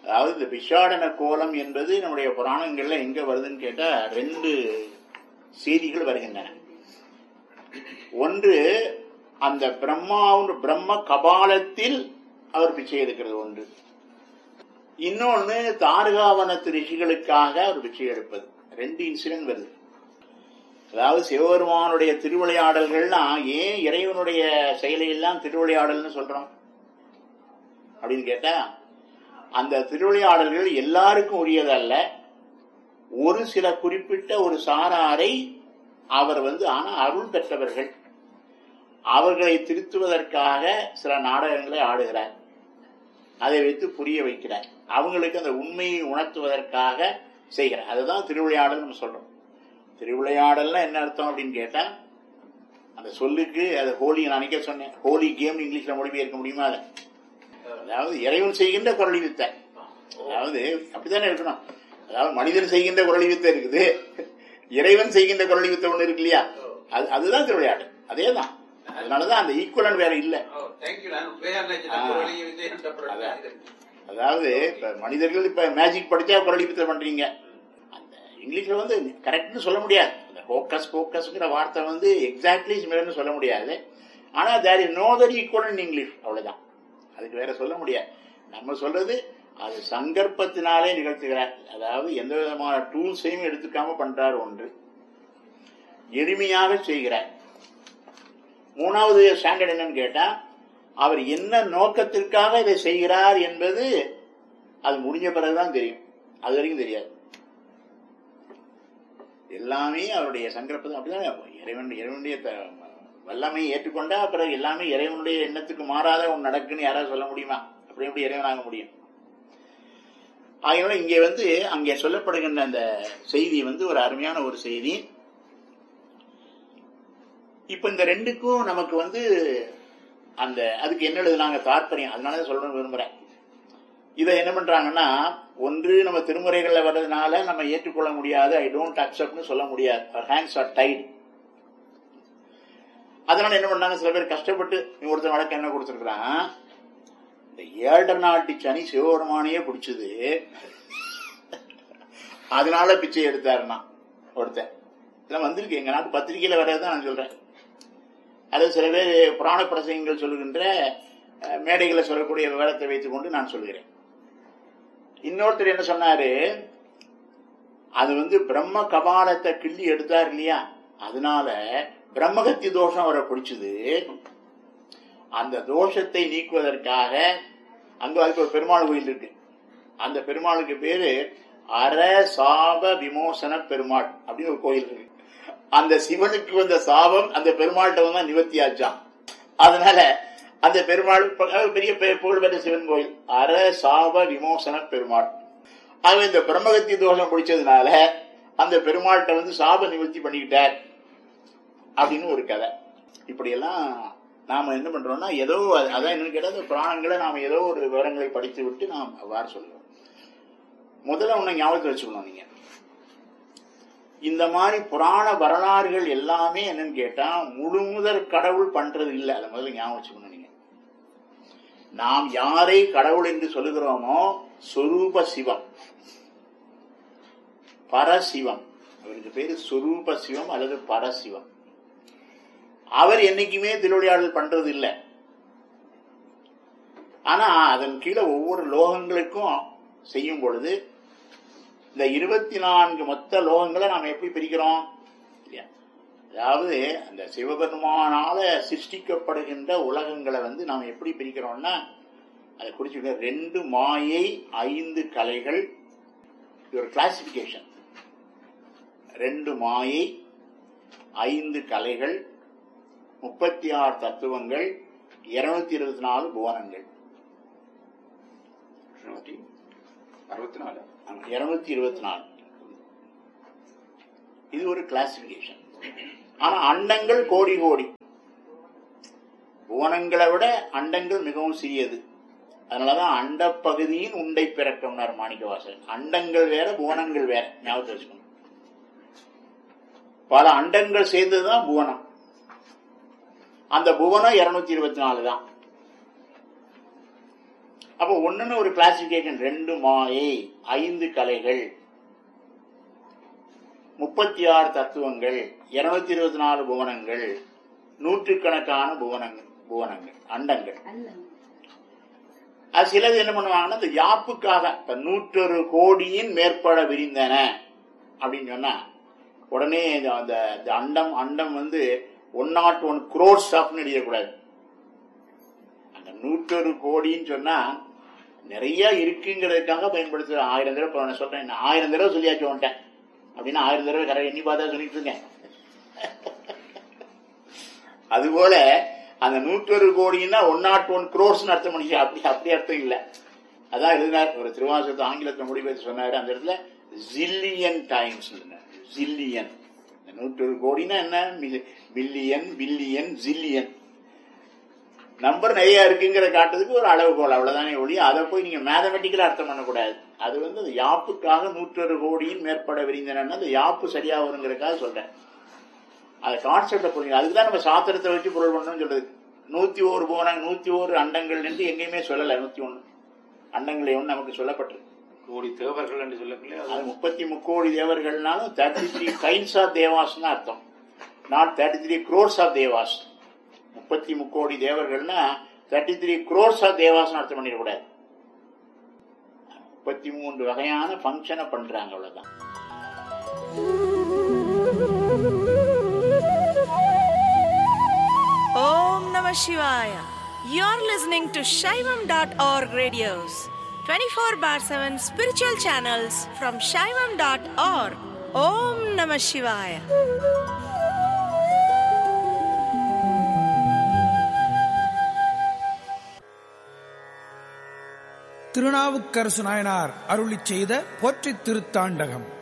அதாவது இந்த பிஷாடன கோலம் என்பது நம்முடைய புராணங்கள்ல எங்க வருதுன்னு கேட்டா ரெண்டு செய்திகள் வருகின்றன ஒன்று அந்த பிரம்மாவுன் பிரம்ம கபாலத்தில் அவர் பிச்சை எடுக்கிறது ஒன்று இன்னொன்னு தாரகாவனத்து ரிஷிகளுக்காக அவர் பிச்சை எடுப்பது ரெண்டு இன்சிடென்ட் வருது அதாவது சிவபெருமானுடைய திருவிளையாடல்கள்லாம் ஏன் இறைவனுடைய செயலை எல்லாம் திருவிளையாடல்னு சொல்றோம் அப்படின்னு கேட்டா அந்த திருவிளையாடல்கள் எல்லாருக்கும் உரியதல்ல ஒரு சில குறிப்பிட்ட ஒரு சாராரை அவர் வந்து ஆனா அருள் பெற்றவர்கள் அவர்களை திருத்துவதற்காக சில நாடகங்களை ஆடுகிறார் அதை வைத்து புரிய வைக்கிறார் அவங்களுக்கு அந்த உண்மையை உணர்த்துவதற்காக செய்கிறார் அதுதான் திருவிளையாடல் நம்ம சொல்றோம் திருவிளையாடல்னா என்ன அர்த்தம் அப்படின்னு கேட்டா அந்த சொல்லுக்கு அது ஹோலி நான் அன்னைக்கே சொன்னேன் ஹோலி கேம் இங்கிலீஷ்ல மொழிபெயர்க்க முடியுமா அதை அதாவது இறைவன் செய்கின்ற குரலி வித்தை அதாவது அப்படித்தானே இருக்கணும் அதாவது மனிதன் செய்கின்ற குரலி வித்தை இருக்குது இறைவன் செய்கின்ற குரலி வித்தை ஒண்ணு இருக்கு இல்லையா அது அதுதான் திருவிளையாடல் அதே தான் அதனாலதான் அந்த ஈக்குவலன் வேற இல்ல அதாவது இப்ப மனிதர்கள் இப்ப மேஜிக் படிச்சா குரலி வித்தை பண்றீங்க அந்த இங்கிலீஷ்ல வந்து கரெக்ட்னு சொல்ல முடியாது அந்த ஹோக்கஸ் போக்கஸ்ங்கிற வார்த்தை வந்து எக்ஸாக்ட்லி சிமிலர்னு சொல்ல முடியாது ஆனா there is no that equal in English அவ்வளவுதான் அதுக்கு வேற சொல்ல முடியாது நம்ம சொல்றது அது சங்கற்பத்தினாலே நிகழ்த்துகிறார் அதாவது எந்த விதமான டூல்ஸையும் எடுத்துக்காம பண்றார் ஒன்று எளிமையாக செய்கிறார் மூணாவது ஸ்டாண்டர்ட் என்னன்னு கேட்டா அவர் என்ன நோக்கத்திற்காக இதை செய்கிறார் என்பது அது முடிஞ்ச பிறகுதான் தெரியும் அது வரைக்கும் தெரியாது எல்லாமே அவருடைய சங்கற்பத்தை அப்படிதான் இறைவன் இறைவனுடைய வல்லமையை ஏற்றுக்கொண்டா பிறகு எல்லாமே இறைவனுடைய எண்ணத்துக்கு மாறாத ஒன்று நடக்குன்னு யாராவது சொல்ல முடியுமா அப்படி எப்படி இறைவனாக முடியும் ஆகையால இங்கே வந்து அங்கே சொல்லப்படுகின்ற அந்த செய்தி வந்து ஒரு அருமையான ஒரு செய்தி இப்ப இந்த ரெண்டுக்கும் நமக்கு வந்து அந்த அதுக்கு என்ன எழுதுனாங்க தாற்பயம் அதனால சொல்லணும்னு விரும்புறேன் இதை என்ன பண்றாங்கன்னா ஒன்று நம்ம திருமுறைகள்ல வர்றதுனால நம்ம ஏற்றுக்கொள்ள முடியாது ஐ டோன்ட் அக்செப்ட்னு சொல்ல முடியாது ஹேண்ட்ஸ் ஆர் டைட் அதனால என்ன பண்ணாங்க சில பேர் கஷ்டப்பட்டு ஒருத்தர் வழக்கு என்ன கொடுத்துருக்கான் இந்த ஏழரை நாட்டு சனி சிவபெருமானையே பிடிச்சது அதனால பிச்சை எடுத்தாருன்னா ஒருத்தன் இதெல்லாம் வந்திருக்கு எங்க நாட்டு பத்திரிகையில வர்றதுதான் நான் சொல்றேன் அது சில பேர் புராண பிரசங்கங்கள் சொல்லுகின்ற மேடைகளை சொல்லக்கூடிய விவரத்தை வைத்துக் கொண்டு நான் சொல்கிறேன் இன்னொருத்தர் என்ன சொன்னாரு அது வந்து பிரம்ம கபாலத்தை கிள்ளி எடுத்தார் இல்லையா அதனால பிரம்மகத்தி தோஷம் அவரை பிடிச்சது அந்த தோஷத்தை நீக்குவதற்காக அங்க அதுக்கு ஒரு பெருமாள் கோயில் இருக்கு அந்த பெருமாளுக்கு பேரு அர சாப விமோசன பெருமாள் அப்படின்னு ஒரு கோயில் இருக்கு அந்த சிவனுக்கு வந்த சாபம் அந்த பெருமாள்கிட்ட வந்து நிவர்த்தி ஆச்சான் அதனால அந்த பெருமாள் பெரிய புகழ்பெற்ற சிவன் கோயில் அர சாப விமோசன பெருமாள் ஆக இந்த பிரம்மகத்தி தோஷம் பிடிச்சதுனால அந்த பெருமாள்கிட்ட வந்து சாப நிவர்த்தி பண்ணிக்கிட்டார் அப்படின்னு ஒரு கதை இப்படியெல்லாம் நாம என்ன பண்றோம்னா ஏதோ அதான் என்னன்னு கேட்டா புராணங்களை நாம ஏதோ ஒரு விவரங்களை படித்து விட்டு நாம் அவ்வாறு சொல்லுவோம் முதல்ல உன்னை ஞாபகத்தில் வச்சுக்கணும் நீங்க இந்த மாதிரி புராண வரலாறுகள் எல்லாமே என்னன்னு கேட்டா முழுமுதற் கடவுள் பண்றது இல்லை அதை முதல்ல ஞாபகம் வச்சுக்கணும் நீங்க நாம் யாரை கடவுள் என்று சொல்லுகிறோமோ சொரூப சிவம் பரசிவம் அவருக்கு பேரு சொரூப சிவம் அல்லது பரசிவம் அவர் என்னைக்குமே திருவிளையாடல் பண்றது இல்லை ஆனா அதன் கீழே ஒவ்வொரு லோகங்களுக்கும் செய்யும் பொழுது இந்த இருபத்தி நான்கு மொத்த லோகங்களை நாம் எப்படி பிரிக்கிறோம் அதாவது அந்த சிவபெருமானால சிருஷ்டிக்கப்படுகின்ற உலகங்களை வந்து நாம் எப்படி பிரிக்கிறோம்னா அதை குறிச்சு ரெண்டு மாயை ஐந்து கலைகள் இது ஒரு கிளாசிபிகேஷன் ரெண்டு மாயை ஐந்து கலைகள் முப்பத்தி ஆறு தத்துவங்கள் இருநூத்தி இருபத்தி நாலு புவனங்கள் அறுபத்தி நாலு இருநூத்தி இருபத்தி நாலு இது ஒரு கிளாசிபிகேஷன் ஆனா அண்டங்கள் கோடி கோடி புவனங்களை விட அண்டங்கள் மிகவும் சிறியது அதனாலதான் அண்ட பகுதியின் உண்டை பிறக்கம்னார் மாணிக்கவாசகன் அண்டங்கள் வேற புவனங்கள் வேற ஞாபகத்தில் வச்சுக்கணும் பல அண்டங்கள் சேர்ந்ததுதான் புவனம் அந்த புவனம் இருநூத்தி இருபத்தி நாலு தான் அப்போ ஒண்ணுன்னு ஒரு கிளாசிபிகேஷன் ரெண்டு மாயை ஐந்து கலைகள் முப்பத்தி ஆறு தத்துவங்கள் இருநூத்தி இருபத்தி நாலு புவனங்கள் நூற்றுக்கணக்கான புவனங்கள் புவனங்கள் அண்டங்கள் அது சிலது என்ன பண்ணுவாங்கன்னா இந்த யாப்புக்காக இப்ப நூற்றொரு கோடியின் மேற்பட விரிந்தன அப்படின்னு சொன்னா உடனே இந்த- அந்த இந்த அண்டம் அண்டம் வந்து ஒன் நாட் ஒன் குரோர்ஸ் ஆஃப்னு எழுதக்கூடாது அந்த நூற்றொரு கோடின்னு சொன்னா நிறைய இருக்குங்கிறதுக்காக பயன்படுத்துற ஆயிரம் தடவை இப்ப நான் சொல்றேன் நான் ஆயிரம் தடவை சொல்லியாச்சு வந்துட்டேன் அப்படின்னா ஆயிரம் தடவை கரை எண்ணி பார்த்தா சொல்லிட்டு இருக்கேன் அதுபோல அந்த நூற்றொரு கோடின்னா ஒன் நாட் ஒன் குரோர்ஸ் அர்த்தம் பண்ணி அப்படி அப்படி அர்த்தம் இல்லை அதான் எழுதினார் ஒரு திருவாசகத்தை ஆங்கிலத்தை மொழிபெயர்த்து சொன்னாரு அந்த இடத்துல ஜில்லியன் டைம்ஸ் ஜில்லியன் நூற்றொரு கோடினா என்ன மில்லியன் பில்லியன் ஜில்லியன் நம்பர் நிறைய இருக்குங்கிற காட்டுறதுக்கு ஒரு அளவுகோல் அவ்வளவுதானே ஒழிய அதை போய் நீங்க மேத்தமெட்டிக்கலா அர்த்தம் பண்ணக்கூடாது அது வந்து அந்த யாப்புக்காக நூற்றொரு கோடியின் மேற்பட விரிந்தன அந்த யாப்பு சரியா வருங்கிறதுக்காக சொல்றேன் அந்த கான்செப்டை புரியுங்க அதுக்கு தான் நம்ம சாத்திரத்தை வச்சு பொருள் பண்ணணும்னு சொல்றது நூத்தி ஒரு போனாங்க நூத்தி ஒரு அண்டங்கள் என்று எங்கேயுமே சொல்லல நூத்தி ஒண்ணு அண்டங்களை ஒன்று நமக்கு சொல்லப்பட்டிருக்கு கோடி தேவர்கள் என்று சொல்லக்கூடிய அது முப்பத்தி முக்கோடி தேவர்கள்னாலும் thirty three kinds of devas தான் அர்த்தம் not thirty three crores of devas முப்பத்தி முக்கோடி தேவர்கள்னா thirty three crores of devas அர்த்தம் பண்ணிடக்கூடாது முப்பத்தி மூன்று வகையான ஃபங்க்ஷனை பண்றாங்க அவ்வளவுதான் Om Namah Shivaya. You're listening to Shaivam.org radios, 24 bar 7 spiritual channels from Shaivam.org. Om Namah Shivaya. Thirunavukkarasu Nayanar அருளிச் செய்த போற்றித் திருத்தாண்டகம்